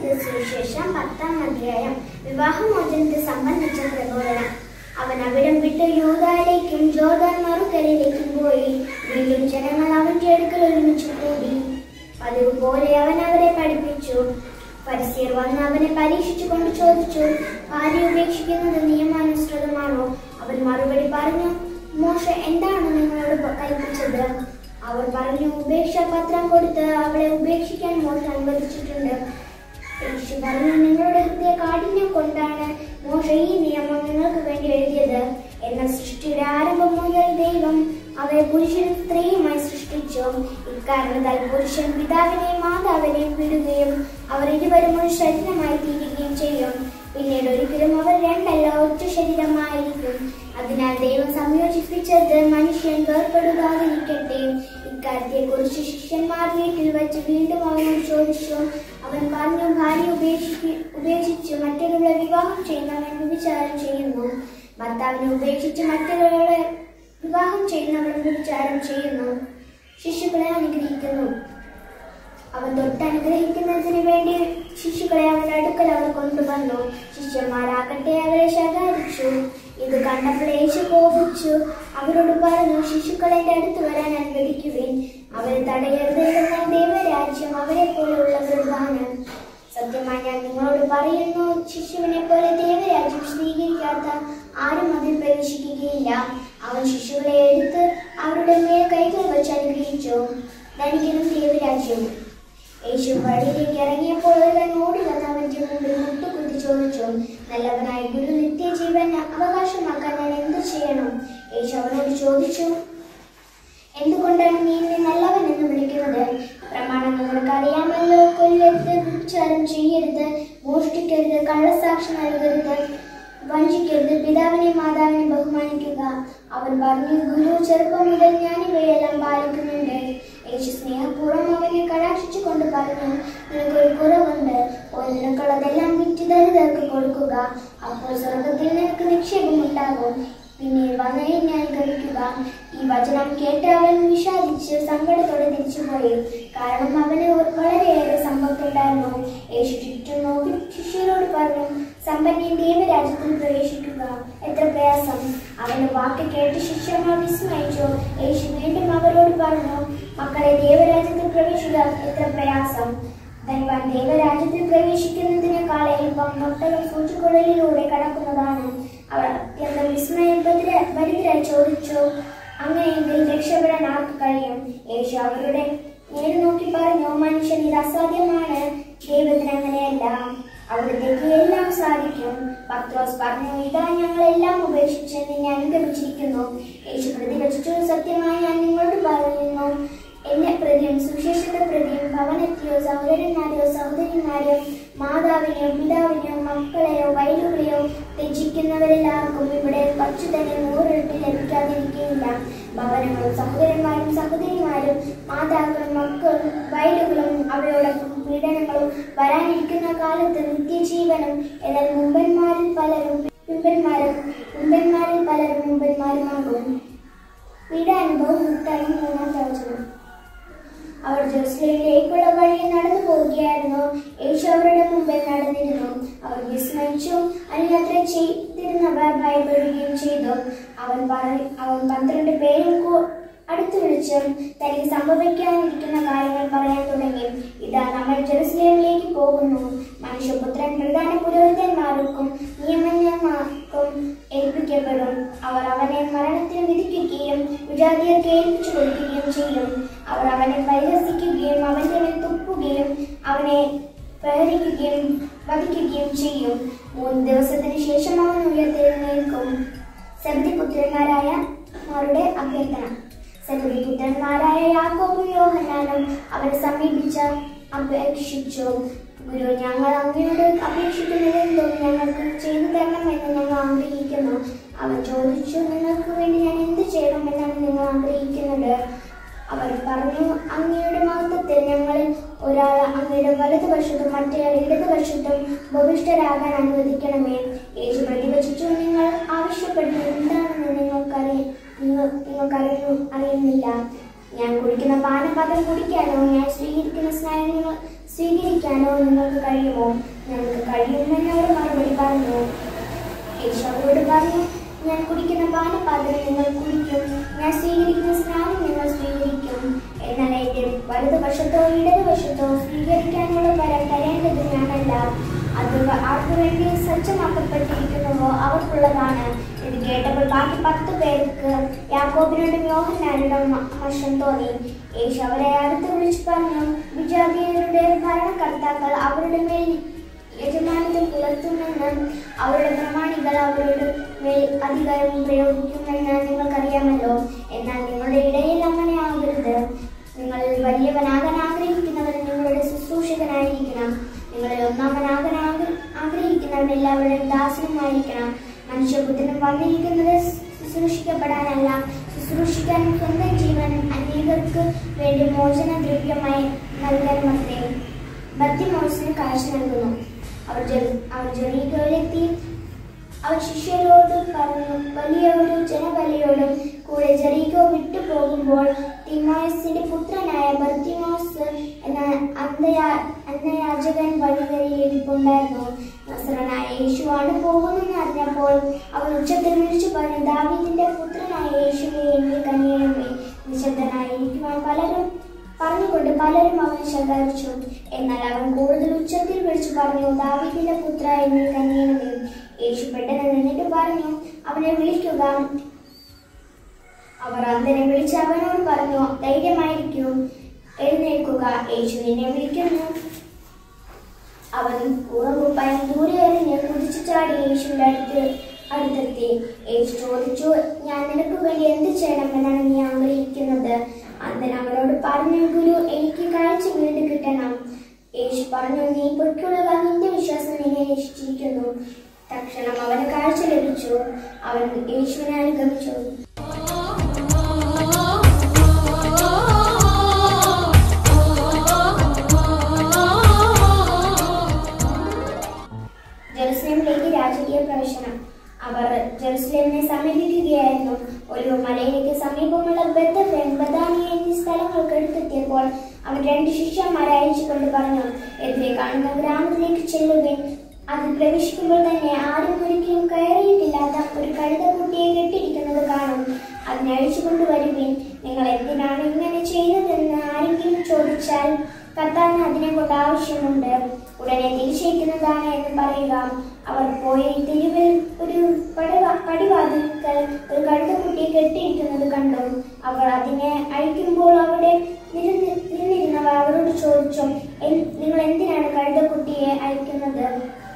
ലൂക്കോസിന്റെ സുവിശേഷം പത്താം അധ്യായം വിവാഹമോചനത്തെ സംബന്ധിച്ച പ്രബോധനം അവൻ അവിടം വിട്ട് യൂതായിലേക്കും ജോർദാൻ മറുകരയിലേക്കും പോയി വീണ്ടും ജനങ്ങൾ അവന്റെ അടുക്കൽ ഒരുമിച്ച് കൂടി പതിവ് പോലെ അവൻ അവരെ പഠിപ്പിച്ചു പരിസയർ വന്ന് അവനെ പരീക്ഷിച്ചു കൊണ്ട് ചോദിച്ചു ഭാര്യ ഉപേക്ഷിക്കുന്നത് നിയമാനുസൃതമാണോ അവൻ മറുപടി പറഞ്ഞു മോശ എന്താണ് നിങ്ങളോട് പ- കൽപ്പിച്ചത് അവർ പറഞ്ഞു ഉപേക്ഷാ പത്രം കൊടുത്ത് അവളെ ഉപേക്ഷിക്കാൻ മോശ അനുവദിച്ചിട്ടുണ്ട് യേശു പറഞ്ഞു നിങ്ങളുടെ ഹൃദയ കാഠിന്യം കൊണ്ടാണ് മോശ ഈ നിയമം നിങ്ങൾക്ക് വേണ്ടി എഴുതിയത് എന്നാൽ സൃഷ്ടിയുടെ ആരംഭം മുതൽ ദൈവം അവരെ പുരുഷനും സ്ത്രീയുമായി സൃഷ്ടിച്ചു ഇക്കാരണത്താൽ പുരുഷൻ പിതാവിനെയും മാതാവിനെയും വിടുകയും അവർ ഇരുവരും ഒരു ശരീരമായി തീരുകയും ചെയ്യും പിന്നീട് ഒരിക്കലും അവർ രണ്ടല്ല ഒറ്റ ശരീരമായിരിക്കും അതിനാൽ ദൈവം സംയോജിപ്പിച്ചത് മനുഷ്യൻ വേർപ്പെടുകാതിരിക്കട്ടെ ഇക്കാര്യത്തെ കുറിച്ച് ശിഷ്യന്മാർ വീട്ടിൽ വെച്ച് വീണ്ടും അവനോട് ചോദിച്ചു അവൻ പറഞ്ഞു ഭാര്യ ഉപേക്ഷിക്ക് ഉപേക്ഷിച്ച് മറ്റൊരുവളെ വിവാഹം ചെയ്യുന്നവൻ വ്യഭിചാരം ചെയ്യുന്നു ഭർത്താവിനെ ഉപേക്ഷിച്ച് മറ്റൊരുവളെ വിവാഹം ചെയ്യുന്നവൻ വ്യഭിചാരം ചെയ്യുന്നു ശിശുക്കളെ അനുഗ്രഹിക്കുന്നു അവൻ തൊട്ട് അനുഗ്രഹിക്കുന്നതിന് വേണ്ടി ശിശുക്കളെ അവന്റെ അടുക്കൽ അവർ കൊണ്ടുവന്നു ശിഷ്യന്മാരാകട്ടെ അവരെ ശകാരിച്ചു ഇത് കണ്ടപ്പോൾ യേശു കോപിച്ചു അവരോട് പറഞ്ഞു ശിശുക്കളെ എന്റെ അടുത്ത് വരാൻ അനുവദിക്കുവിൻ അവരെ തടയരുത് എന്നാൽ ദൈവരാജ്യം അവരെ പോലെയുള്ളവരുമാണ് സത്യമായി ഞാൻ നിങ്ങളോട് പറയുന്നു ശിശുവിനെ പോലെ ദൈവരാജ്യം സ്വീകരിക്കാത്ത ആരും അതിൽ പ്രവേശിക്കുകയില്ല അവൻ ശിശുക്കളെ എടുത്ത് അവരുടെ മേൽ കൈകൾ വെച്ച് അനുഗ്രഹിച്ചു ധനികനും ദൈവരാജ്യവും യേശു വഴിയിലേക്ക് ഇറങ്ങിയപ്പോൾ ഒരുവൻ ഓടി വന്ന് അവന്റെ മുമ്പിൽ മുട്ടുകുത്തി ചോദിച്ചു നല്ലവനായ ഗുരു നിത്യജീവൻ അവകാശമാക്കാൻ ഞാൻ എന്ത് ചെയ്യണം യേശു അവനോട് ചോദിച്ചു എന്തുകൊണ്ടാണ് നീ എന്നെ നല്ലവൻ എന്ന് വിളിക്കുന്നത് പ്രമാണങ്ങൾ നിനക്ക് അറിയാമല്ലോ കൊല്ലരുത് വ്യഭിചാരം ചെയ്യരുത് മോഷ്ടിക്കരുത് കള്ളസാക്ഷി നൽകരുത് വഞ്ചിക്കരുത് പിതാവിനെ മാതാവിനെ ബഹുമാനിക്കുക അവൻ പറഞ്ഞു ഗുരു ചെറുപ്പം മുതൽ ഞാൻ ഇവയെല്ലാം പാലിക്കുന്നുണ്ട് യേശു സ്നേഹപൂർവ്വം അവനെ കടാക്ഷിച്ചു കൊണ്ട് പറഞ്ഞു നിനക്കൊരു കുറവുണ്ട് പോയി നിനക്കുള്ളതെല്ലാം വിറ്റ് ദരിദ്രർക്ക് കൊടുക്കുക അപ്പോൾ സ്വർഗത്തിൽ നിനക്ക് നിക്ഷേപം ഉണ്ടാകും പിന്നീട് വന്ന് എന്നെ അനുഗമിക്കുക ഈ വചനം കേട്ട് അവൻ വിഷാദിച്ച് സങ്കടത്തോടെ തിരിച്ചുപോയി കാരണം അവന് ഒരു വളരെയേറെ സമ്പത്തുണ്ടായിരുന്നു യേശു ചുറ്റും നോക്കി ശിഷ്യരോട് പറഞ്ഞു സമ്പന്നൻ ദൈവരാജ്യത്തിൽ പ്രവേശിക്കുക എത്ര പ്രയാസം അവന്റെ വാക്ക് കേട്ട് ശിഷ്യന്മാർ വിസ്മയിച്ചു യേശു വീണ്ടും അവരോട് പറഞ്ഞു മക്കളെ ദൈവരാജ്യത്തിൽ പ്രവേശിക്കുക എത്ര പ്രയാസം ധൻവാൻ ദൈവരാജ്യത്തിൽ പ്രവേശിക്കുന്നതിനേക്കാൾ എളുപ്പം മക്കളും സൂചിക്കുഴലിലൂടെ കടക്കുന്നതാണ് അവർ അത്യന്തം വിസ്മയഭദ്ര ഭരിതരായി ചോദിച്ചു അങ്ങനെയെങ്കിൽ രക്ഷപ്പെടാൻ ആർക്ക് കഴിയും യേശു അവരുടെ നേരെ നോക്കി പറഞ്ഞു മനുഷ്യൻ ഇത് അസാധ്യമാണ് ദൈവത്തിന് അങ്ങനെയല്ല അവിടത്തേക്ക് എല്ലാം സാധിക്കും പത്രോസ് പറഞ്ഞു ഇതാ ഞങ്ങൾ എല്ലാം ഉപേക്ഷിച്ച് നിന്നെ അനുഗമിച്ചിരിക്കുന്നു യേശു പ്രതിവചിച്ചു സത്യമായി ഞാൻ നിങ്ങളോട് പറയുന്നു എന്നെ പ്രതിയും സുവിശേഷത്തെ പ്രതിയും ഭവനത്തെയോ സഹോദരന്മാരെയോ സഹോദരിമാരെയോ മാതാവിനെയോ പിതാവിനെയോ മക്കളെയോ വയലുകളെയോ ത്യജിക്കുന്നവരെല്ലാവർക്കും ഇവിടെ വച്ചു തന്നെ നൂറിരട്ടി ലഭിക്കാതിരിക്കുകയില്ല ഭവനങ്ങളും സഹോദരന്മാരും സഹോദരിമാരും മാതാക്കളും മക്കളും വയലുകളും അവയോടൊപ്പം പീഡനങ്ങളും വരാനിരിക്കുന്ന കാലത്ത് നിത്യജീവനും എന്നാൽ മുമ്പന്മാരിൽ പലരും പിമ്പന്മാരും മുമ്പന്മാരിൽ പലരും മുമ്പന്മാരുമാകും പീഡാനുഭവം മുത്തായി മൂന്നാം പ്രവചനം അവർ ജെറുസലേമിലേക്കുള്ള വഴി നടന്നു പോവുകയായിരുന്നു യേശു അവരുടെ മുമ്പിൽ നടന്നിരുന്നു അവർ വിസ്മയിച്ചു അതിനത്ര ചെയ്തിരുന്നവർ ഭയപ്പെടുകയും ചെയ്തു അവൻ പറ- അവൻ പന്ത്രണ്ട് പേരും കൂ- അടുത്ത് വിളിച്ച് തനിക്ക് സംഭവിക്കാനിരിക്കുന്ന കാര്യങ്ങൾ പറയാൻ തുടങ്ങി ഇതാ നമ്മൾ ജെറുസലേമിലേക്ക് പോകുന്നു മനുഷ്യപുത്രൻ പ്രധാന പുരോഹിതന്മാർക്കും നിയമന്മാർക്കും ഏൽപ്പിക്കപ്പെടും അവർ അവനെ മരണത്തിന് വിധിക്കുകയും വിജാതിയർക്ക് ഏൽപ്പിച്ചു കൊടുക്കുകയും ചെയ്യും അവർ അവനെ പരിഹസിക്കുകയും അവന്റെ മേൽ തുപ്പുകയും അവനെ പ്രഹരിക്കുകയും വധിക്കുകയും ചെയ്യും മൂന്ന് ദിവസത്തിന് ശേഷം അവൻ ഉയർത്തെഴുന്നേൽക്കും സബദിപുത്രന്മാരായ മാരുടെ അഭ്യർത്ഥന സബദിപുത്രന്മാരായ യാക്കോബും യോഹന്നാനും അവരെ സമീപിച്ച അപേക്ഷിച്ചു ഗുരു ഞങ്ങൾ അങ്ങയോട് അപേക്ഷിക്കുന്നതെന്തോ ഞങ്ങൾക്ക് ചെയ്തു തരണമെന്ന് ഞങ്ങൾ ആഗ്രഹിക്കുന്നു അവൻ ചോദിച്ചു നിങ്ങൾക്ക് വേണ്ടി ഞാൻ എന്ത് ചെയ്യണമെന്നാണ് നിങ്ങൾ ആഗ്രഹിക്കുന്നത് അവർ പറഞ്ഞു അങ്ങയുടെ മഹത്വത്തിൽ ഞങ്ങളിൽ ഒരാൾ അങ്ങയുടെ വലതുവശത്തും മറ്റേയാൾ ഇടതുവശത്തും ഭവിഷ്ഠരാകാൻ അനുവദിക്കണമേ യേശു പ്രതിവചിച്ചു നിങ്ങൾ ആവശ്യപ്പെടുന്നത് എന്താണെന്ന് നിങ്ങൾക്കറിയ നിങ്ങൾ നിങ്ങൾക്കറിയ അറിയുന്നില്ല ഞാൻ കുടിക്കുന്ന പാനപാത്രം കുടിക്കാനോ ഞാൻ സ്വീകരിക്കുന്ന സ്നാനങ്ങൾ സ്വീകരിക്കാനോ നിങ്ങൾക്ക് കഴിയുമോ ഞങ്ങൾക്ക് കഴിയുമെന്ന് അവർ മറുപടി പറഞ്ഞു യേശു അവരോട് പറഞ്ഞു ഞാൻ കുടിക്കുന്ന പാനപാത്രം നിങ്ങൾ കുടിക്കും ഞാൻ സ്വീകരിക്കുന്ന സ്നാനം നിങ്ങൾ സ്വീകരിക്കും എന്നാൽ എൻ്റെ വലതുവശത്തോ ഇടതുവശത്തോ സ്വീകരിക്കാനുള്ള വരം തരേണ്ടത് ഞാനല്ല അത് ആർക്കു വേണ്ടി സജ്ജമാക്കപ്പെട്ടിരിക്കുന്നുവോ അവർക്കുള്ളതാണ് ഇത് കേട്ടപ്പോൾ ബാക്കി പത്ത് പേർക്ക് യാക്കോബിനോടും യോഹന്നാനോടും വശം തോന്നി യേശു അവരെ അടുത്ത് വിളിച്ചു പറഞ്ഞു വിജാതിയരുടെ ഭരണകർത്താക്കൾ അവരുടെ മേൽ യജമാനത്തിൽ പുലർത്തുമെന്ന് അവരുടെ പ്രമാണികൾ അവരുടെ മേൽ അധികാരം പ്രയോഗിക്കുമെന്ന് നിങ്ങൾക്കറിയാമല്ലോ എന്നാൽ നിങ്ങളുടെ ഇടയിൽ അങ്ങനെ ആകരുത് നിങ്ങൾ വലിയവനാകാൻ ആഗ്രഹിക്കുന്നവൻ നിങ്ങളുടെ ശുശ്രൂഷകനായിരിക്കണം നിങ്ങളിൽ ഒന്നാമനാകാൻ ആഗ്ര- ആഗ്രഹിക്കുന്നവൻ എല്ലാവരുടെയും ദാസനുമായിരിക്കണം മനുഷ്യബുദ്ധനും വന്നിരിക്കുന്നത് ശുശ്രൂഷിക്കപ്പെടാനല്ല ശുശ്രൂഷിക്കാൻ സ്വന്തം ജീവൻ അനേകർക്ക് വേണ്ടി മോചന ദ്രവ്യമായി നൽകാൻ മാത്രമേ ബത്തിമോസിന് കാഴ്ച നൽകുന്നു അവർ ജെറു- അവർ ജെറീകോയിലെത്തി അവർ ശിഷ്യരോട് പറഞ്ഞു വലിയ ഒരു ജനബലിയോടും കൂടെ ജെറീകോ വിട്ടു പോകുമ്പോൾ തിമോസിന്റെ പുത്രനായ ബർത്തിമോസ് എന്ന അന്ധയാ അന്ധയാചകൻ വഴിവരിയിരിപ്പുണ്ടായിരുന്നു നസ്രനായ യേശുവാണ് പോകുന്നെന്ന് അറിഞ്ഞപ്പോൾ അവൻ ഉച്ചത്തിൽ വിളിച്ചു പറഞ്ഞു ദാവീദിന്റെ പുത്രനായ യേശുവെ എന്നെ കനിയണമേ നിശബ്ദനായിരിക്കുവാൻ പലരും പറഞ്ഞുകൊണ്ട് പലരും അവനെ ശകാരിച്ചു എന്നാൽ അവൻ കൂടുതൽ ഉച്ചത്തിൽ വിളിച്ചു പറഞ്ഞു ദാവീദിന്റെ പുത്ര എന്നെ കനിയണമേ യേശു പെട്ടെന്ന് നിന്നിട്ട് പറഞ്ഞു അവനെ വിളിക്കുക അവർ അന്തനെ വിളിച്ച് അവനോട് പറഞ്ഞു ധൈര്യമായിരിക്കൂ എഴുന്നേൽക്കുക യേശു നിന്നെ വിളിക്കുന്നു അവൻ ഉറങ്ങുപ്പായം ദൂരെ എറിഞ്ഞ് കുതിച്ചു ചാടി യേശുവിന്റെ അടുത്ത് അടുത്തെത്തി യേശു ചോദിച്ചു ഞാൻ നിനക്ക് വേണ്ടി എന്ത് ചെയ്യണമെന്നാണ് നീ ആഗ്രഹിക്കുന്നത് അന്തൻ അവനോട് പറഞ്ഞു ഗുരു എനിക്ക് കാഴ്ച വീണ്ടും കിട്ടണം യേശു പറഞ്ഞു നീ പൊയ്ക്കൊള്ളുക നിന്റെ വിശ്വാസം നിന്നെ രക്ഷിച്ചിരിക്കുന്നു തക്ഷണം അവന് കാഴ്ച ലഭിച്ചു അവൻ യേശുവിനെ അനുഗമിച്ചു ജെറുസലേമിലേക്ക് രാജകീയ പ്രവേശനം അവർ ജെറുസലേമിനെ സമീപിക്കുകയായിരുന്നു ഒരു മലയിലേക്ക് സമീപമുള്ള ബethlehem, ബഥാനിയ എന്നീ സ്ഥലങ്ങൾക്ക് അടുത്തെത്തിയപ്പോൾ അവൻ രണ്ട് ശിഷ്യന്മാരെ അയച്ചുകൊണ്ട് പറഞ്ഞു എതിരെ കാണുന്ന ഗ്രാമത്തിലേക്ക് ചെല്ലുകയും അതിൽ പ്രവേശിക്കുമ്പോൾ തന്നെ ആരും ഒരിക്കലും കയറിയിട്ടില്ലാത്ത ഒരു കഴുതക്കുട്ടിയെ കെട്ടിയിരിക്കുന്നത് കാണും അതിനെ അഴിച്ചു കൊണ്ടുവരുവിൻ നിങ്ങൾ എന്തിനാണ് ഇങ്ങനെ ചെയ്തതെന്ന് ആരെങ്കിലും ചോദിച്ചാൽ കർത്താവിന് അതിനെ കൊണ്ട് ആവശ്യമുണ്ട് ഉടനെ തിരിച്ചയക്കുന്നതാണ് എന്ന് പറയുക അവർ പോയി തെരുവിൽ ഒരു പടിവാ- പടിവാതിൽക്കൽ ഒരു കഴുതക്കുട്ടിയെ കെട്ടിയിരിക്കുന്നത് കണ്ടു അവർ അതിനെ അഴിക്കുമ്പോൾ അവിടെ നിരന്ന് നിന്നിരുന്നവർ അവരോട് ചോദിച്ചു "എൻ- നിങ്ങൾ എന്തിനാണ് കഴുതക്കുട്ടിയെ അയക്കുന്നത്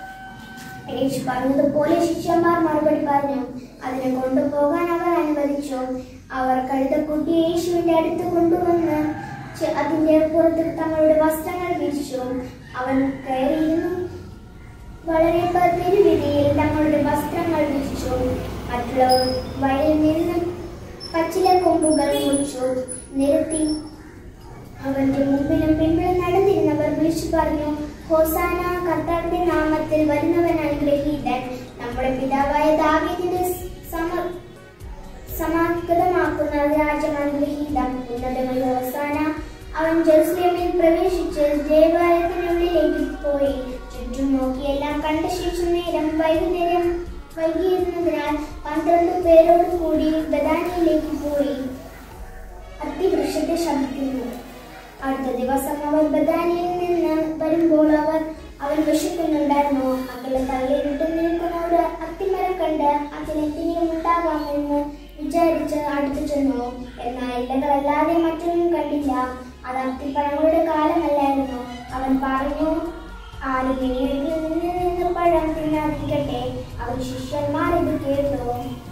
യേശു പറഞ്ഞതുപോലെ ശിഷ്യന്മാർ മറുപടി പറഞ്ഞു അതിനെ കൊണ്ടുപോകാൻ അവർ അനുവദിച്ചു അവർ കഴുതക്കുട്ടി യേശുവിന്റെ അടുത്ത് കൊണ്ടുവന്ന് ചെ- അതിന്റെ പുറത്ത് തങ്ങളുടെ വസ്ത്രങ്ങൾ വീശിച്ചു അവൻ കയറിയിരുന്നു വളരെ പേർ തെരുവിധിയിൽ തങ്ങളുടെ വസ്ത്രങ്ങൾ വീശിച്ചു മറ്റുള്ളവർ വയലിൽ നിന്ന് പച്ചില കൊമ്പുകൾ മുറിച്ചു നിരത്തി അവന്റെ മുമ്പിലും പിമ്പിലും നടന്നിരുന്നവർ വിളിച്ചു പറഞ്ഞു ഹോസാന കർത്താവിന്റെ നാമത്തിൽ വരുന്നവൻ അനുഗ്രഹീതൻ നമ്മുടെ പിതാവായ ദാവീദിന്റെ സമ സമാഗതമാക്കുന്ന രാജ്യം അനുഗ്രഹീതം ഉന്നതങ്ങളിൽ ഹോസാന അവൻ ജെറുസലേമിൽ പ്രവേശിച്ച് ദേവാലയത്തിനുള്ളിലേക്ക് പോയി ചുറ്റും നോക്കി എല്ലാം കണ്ട ശേഷം നേരം വൈകുന്നേരം വൈകിയിരുന്നതിനാൽ പന്ത്രണ്ട് പേരോട് കൂടി ബദാനിയിലേക്ക് പോയി അത്തിവൃക്ഷത്തെ ശബ്ദിക്കുന്നു അടുത്ത ദിവസം അവർ ബദാനിയിൽ നിന്ന് വരുമ്പോൾ അവർ അവൻ വിശക്കുന്നുണ്ടായിരുന്നു അകലെ തള്ളിയിട്ട് നിൽക്കുന്ന ഒരു അത്തിമരം കണ്ട് അതിലെന്തെങ്കിലും ഉണ്ടാകാമെന്ന് വിചാരിച്ച് അടുത്തു ചെന്നു എന്നാൽ ഇലകളല്ലാതെ മറ്റൊന്നും കണ്ടില്ല അത് അത്തിപ്പഴങ്ങളുടെ കാലമല്ലായിരുന്നു അവൻ പറഞ്ഞു ആരും ഇനിയെങ്കിൽ നിന്ന് നിന്ന് പഴം തിന്നാതിരിക്കട്ടെ അവൻ ശിഷ്യന്മാർ ഇത് കേട്ടു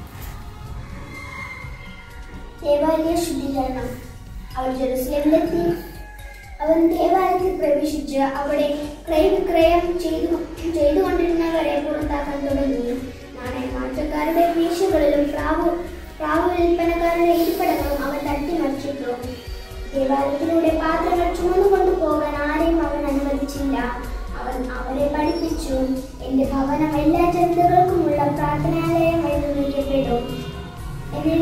ദേവാലയ ശുദ്ധീകരണം അവർ ജെറുസലേമിലെത്തി അവൻ ദേവാലയത്തിൽ പ്രവേശിച്ച് അവിടെ ക്രയവിക്രയം ചെയ്തു ചെയ്തുകൊണ്ടിരുന്നവരെ പുറത്താക്കാൻ തുടങ്ങി നാണയമാറ്റക്കാരുടെ വീശകളിലും പ്രാവു പ്രാവു വിൽപ്പനക്കാരുടെ ഇരിപ്പിടങ്ങളും അവൻ തട്ടിമറിച്ചിട്ടു ദേവാലയത്തിലൂടെ പാത്രങ്ങൾ ചുമന്നുകൊണ്ടു പോകാൻ ആരെയും അവൻ അനുവദിച്ചില്ല അവൻ അവരെ പഠിപ്പിച്ചു എന്റെ ഭവനം എല്ലാ ജനതകൾക്കുമുള്ള പ്രാർത്ഥനാലയമായി നിർമ്മിക്കപ്പെടും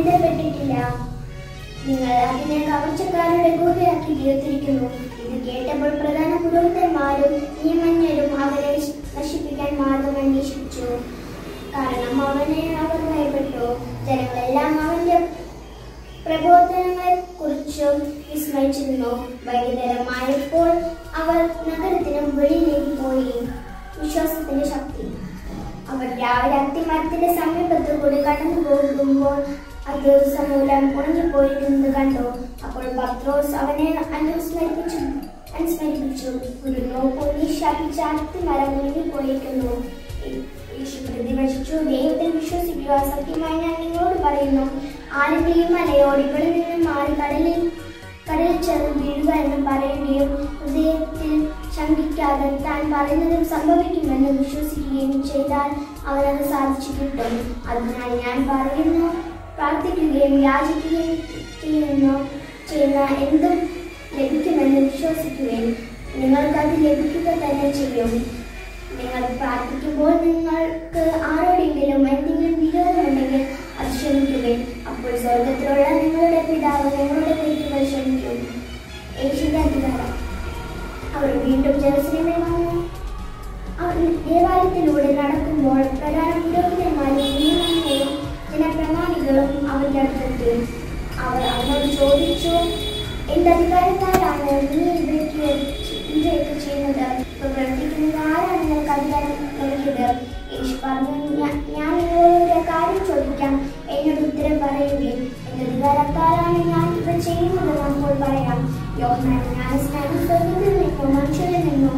എന്നെഴുതപ്പെട്ടിട്ടില്ല നിങ്ങൾ അതിനെ കവർച്ചക്കാരുടെ ഗുഹയാക്കി തീർത്തിരിക്കുന്നു ഇത് കേട്ട കേട്ടപ്പോൾ പ്രധാന പുരോഹിതന്മാരും നിയമജ്ഞരും അവരെ നശിപ്പിക്കാൻ മാർഗം അന്വേഷിച്ചു കാരണം അവനെ അവർ ഭയപ്പെട്ടു ജനങ്ങളെല്ലാം അവന്റെ പ്രബോധനങ്ങളെ കുറിച്ചും വിസ്മയിച്ചിരുന്നു വൈകുന്നേരമായപ്പോൾ അവർ നഗരത്തിന് വെളിയിലേക്ക് പോയി വിശ്വാസത്തിന്റെ ശക്തി അവർ രാവിലെ അത്തിമരത്തിന്റെ സമീപത്ത് കൂടി കടന്നു പോകുമ്പോൾ അത് സമൂലം ഉണങ്ങിപ്പോയിരുന്നത് കണ്ടു അപ്പോൾ പത്രോസ് അവനെ അനുസ്മരിപ്പിച്ചു അനുസ്മരിപ്പിച്ചു ഒരു നോക്കൂ നീ ശപിച്ച അത്തിമരം ഉണങ്ങിപ്പോയിരിക്കുന്നു യേശു പ്രതിവചിച്ചു ദൈവത്തിൽ വിശ്വസിക്കുക സത്യമായി ഞാൻ നിങ്ങളോട് പറയുന്നു ആരെങ്കിലും മലയോട് ഇവിടെ നിന്ന് മാറി കടലിൽ കടലിൽ ചെന്ന് വീഴുക എന്ന് പറയുകയും ഹൃദയത്തിൽ ശങ്കിക്കാതെ താൻ പറയുന്നത് സംഭവിക്കുമെന്ന് വിശ്വസിക്കുകയും ചെയ്താൽ അവനത് സാധിച്ചു കിട്ടും അതിനാൽ ഞാൻ പറയുന്നു പ്രാർത്ഥിക്കുകയും യാചിക്കുകയും ചെയ്യുന്നു ചെയ്യുന്ന എന്തും ലഭിക്കുമെന്ന് വിശ്വസിക്കുകയും നിങ്ങൾക്കത് ലഭിക്കുക തന്നെ ചെയ്യും നിങ്ങൾ പ്രാർത്ഥിക്കുമ്പോൾ നിങ്ങൾക്ക് ആരോടെങ്കിലും എന്തെങ്കിലും വിരോധമുണ്ടെങ്കിൽ അത് ക്ഷമിക്കുകയും അപ്പോൾ സ്വർഗത്തിലുള്ള നിങ്ങളുടെ പിതാവ് നിങ്ങളുടെ തെറ്റുകൾ ക്ഷമിക്കും യേശുവിന്റെ അധികാരം അവർ വീണ്ടും ജെറുസലേമിൽ വന്നു അവർ ദേവാലയത്തിലൂടെ നടക്കുമ്പോൾ പ്രധാന പുരോഹിതന്മാരും നിയമങ്ങളും ജനപ്രമാണികളും അവരുടെ അടുത്തെത്തി അവർ അവനോട് ചോദിച്ചു എന്ത് അധികാരത്താലാണ് നീ ഇവയ്ക്ക് ഇവയൊക്കെ ചെയ്യുന്നത് ഇപ്പൊ പ്രവർത്തിക്കുന്നത് ആരാണ് നിനക്ക് അധികാരം നൽകിയത് യേശു പറഞ്ഞു "ഞാ- ഞാൻ നിങ്ങളോട് ഒരു കാര്യം ചോദിക്കാം എന്നോട് ഉത്തരം പറയുകയും എന്ത് അധികാരത്താലാണ് ഞാൻ ഇവ ചെയ്യുന്നത് അപ്പോൾ പറയാം യോഹനാൻ ജ്ഞാനസ്നാനം സ്വർഗത്തിൽ നിന്നോ മനുഷ്യരിൽ നിന്നോ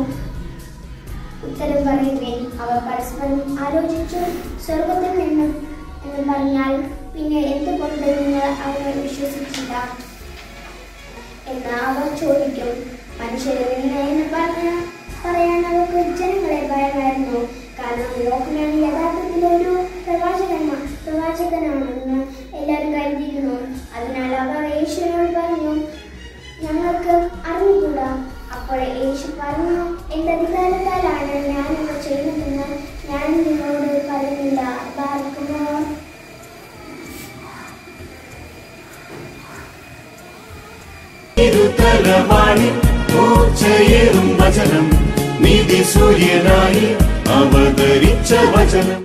ഉത്തരം പറയുകയും അവർ പരസ്പരം ആലോചിച്ചു സ്വർഗത്തിൽ നിന്ന് എന്ന് പറഞ്ഞാൽ പിന്നെ എന്തുകൊണ്ട് നിങ്ങൾ അവരെ വിശ്വസിച്ചില്ല എന്ന് അവർ ചോദിക്കും മനുഷ്യരിൽ നിന്ന് എന്ന് പറഞ്ഞ പറയാൻ അവർക്ക് ജനങ്ങളെ ഭയമായിരുന്നു കാരണം യോഹനാൻ യഥാർത്ഥത്തിൽ ഒരു പ്രവാചകന്മാ പ്രവാചകനാണെന്ന് എല്ലാവരും കരുതിയിരുന്നു അതിനാൽ അവർ യേശുവിനോട് പറഞ്ഞു ഞങ്ങൾക്ക് അറിഞ്ഞുകൂടാ അപ്പോൾ യേശു പറഞ്ഞു എന്റെ അധികാരത്താലാണ് ഞാനിവ ചെയ്യുന്നതെന്ന് ഞാൻ നിങ്ങളോട് പറയുന്നില്ല ബാധിക്കുമോ ഇരുതലവാണി മൂർച്ചയേറും വചനം നീതി സൂര്യനായി അവതരിച്ച വചനം